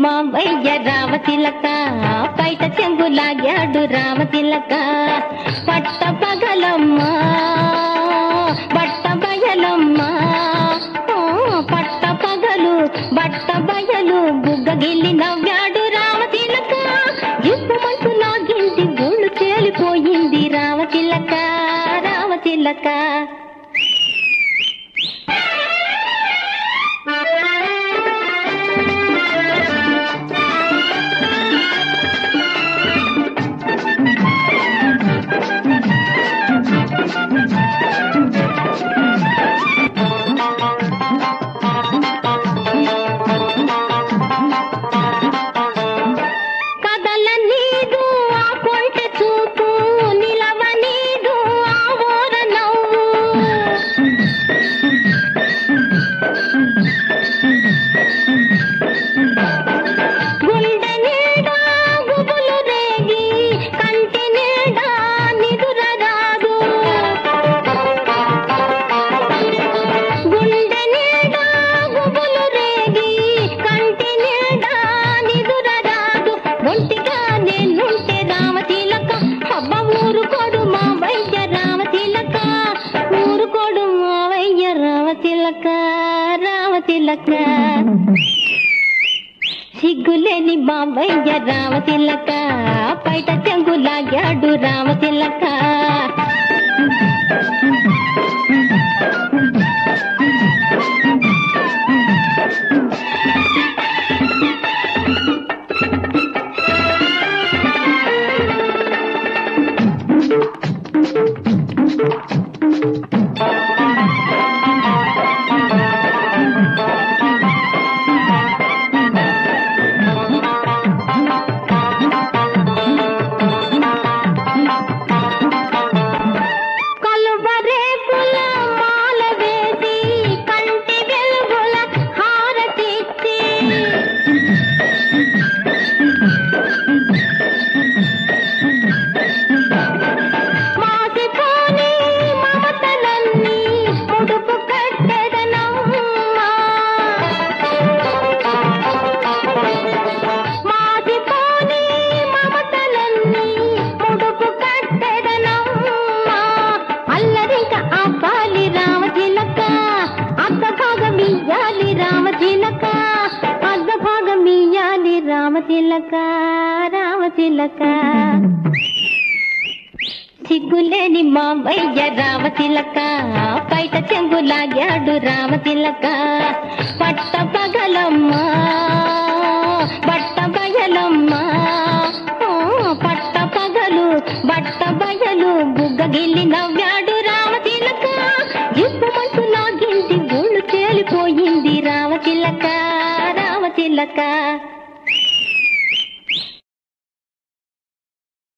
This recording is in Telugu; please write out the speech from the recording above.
మావయ్య రామతిలక బయట చెంగులాగాడు రామతిలక పట్ట పగలమ్మ బట్ట బయలమ్మ ఆ, పట్ట పగలు బట్ట బయలు బుగ్గగిల్లి నవ్వాడు రామతిలక ఇప్పుమంటూ నాగింటి గుళ్ళు తేలిపోయింది రామతిలక రామతిలక కదల నీదు ఆ కొంట చూపు నిలవ నీదు ఆ ఓర నవ్వు గుండె నీడా గుబులు రేగి కంటి నీడా నిదుర రాదు గుండె నీడా గుబులు రేగి కంటి నీడా నిదుర రాదు ఒంటిగా నేనుంటే రామతిలక అబ్బ ఊరుకోడు మా వైద్య రామతిలక ఊరుకోడు మా వైద్య రామతిలక రామతిలక సిగ్గులేని బాబయ్య రామతిలక బయట చెంగులాగాడు రామతిలక కలువరేకుల మాల వేసి కంటి వెలుగుల హారతిచ్చి మాసిపోని మమతలన్నీ ముడుపు కట్టెదనమ్మా మాసిపోని మమతలన్నీ ముడుపు కట్టెదనమ్మా అల్లరింక ఆపాలి రామచిలక అర్ధ భాగం ఇయ్యాలి రామచిలక అర్ధ భాగం ఇయ్యాలి రామచిలక రామచిలక సిగ్గులేని మావయ్య రామతిలక బయట చెంగులాగాడు రామతిలక పట్ట పగలమ్మ బట్ట బయలమ్మ ఆ, పట్ట పగలు బట్ట బయలు బుగ్గగిల్లి నవ్వాడు రామతిలక ఇప్పుమంటూ నాగింటి గుళ్ళు తేలిపోయింది రామతిలక రామతిలక